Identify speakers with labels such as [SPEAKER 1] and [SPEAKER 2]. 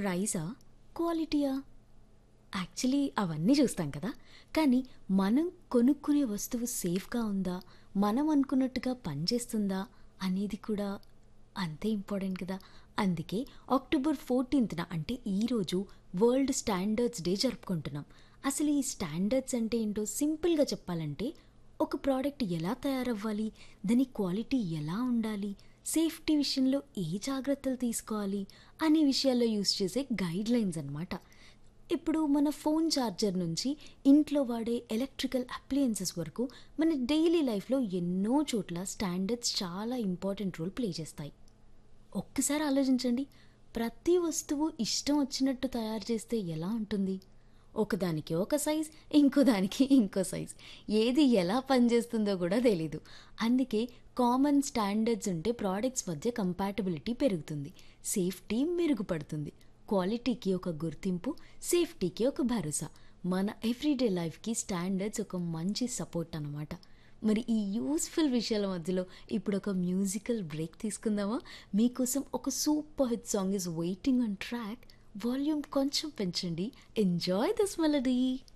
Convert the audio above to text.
[SPEAKER 1] ప్రైజా క్వాలిటీయా actually అవన్నీ చూస్తాం కదా కానీ మనం కొనుక్కునే వస్తువు సేఫ్గా ఉందా మనం అనుకున్నట్టుగా పనిచేస్తుందా అనేది కూడా అంతే ఇంపార్టెంట్ కదా అందుకే అక్టోబర్ ఫోర్టీన్త్న అంటే ఈరోజు వరల్డ్ స్టాండర్డ్స్ డే జరుపుకుంటున్నాం అసలు ఈ స్టాండర్డ్స్ అంటే ఏంటో సింపుల్గా చెప్పాలంటే ఒక ప్రోడక్ట్ ఎలా తయారవ్వాలి దాని క్వాలిటీ ఎలా ఉండాలి సేఫ్టీ విషయంలో ఏ జాగ్రత్తలు తీసుకోవాలి అనే విషయాల్లో యూస్ చేసే గైడ్ లైన్స్ అనమాట ఇప్పుడు మన ఫోన్ ఛార్జర్ నుంచి ఇంట్లో వాడే ఎలక్ట్రికల్ అప్లయన్సెస్ వరకు మన డైలీ లైఫ్లో ఎన్నో చోట్ల స్టాండర్డ్స్ చాలా ఇంపార్టెంట్ రోల్ ప్లే చేస్తాయి ఒక్కసారి ఆలోచించండి ప్రతి వస్తువు ఇష్టం వచ్చినట్టు తయారు చేస్తే ఎలా ఉంటుంది ఒకదానికి ఒక సైజ్ ఇంకో దానికి ఇంకో సైజ్ ఏది ఎలా పనిచేస్తుందో కూడా తెలీదు అందుకే కామన్ స్టాండర్డ్స్ ఉంటే ప్రోడక్ట్స్ మధ్య కంపాటబిలిటీ పెరుగుతుంది సేఫ్టీ మెరుగుపడుతుంది క్వాలిటీకి ఒక గుర్తింపు సేఫ్టీకి ఒక భరోసా మన ఎవ్రీడే లైఫ్కి స్టాండర్డ్స్ ఒక మంచి సపోర్ట్ అనమాట మరి ఈ యూస్ఫుల్ విషయాల మధ్యలో ఇప్పుడు ఒక మ్యూజికల్ బ్రేక్ తీసుకుందామా మీకోసం ఒక super hit song is waiting on track volume కొంచెం పెంచండి ఎంజాయ్ దిస్ మెలడీ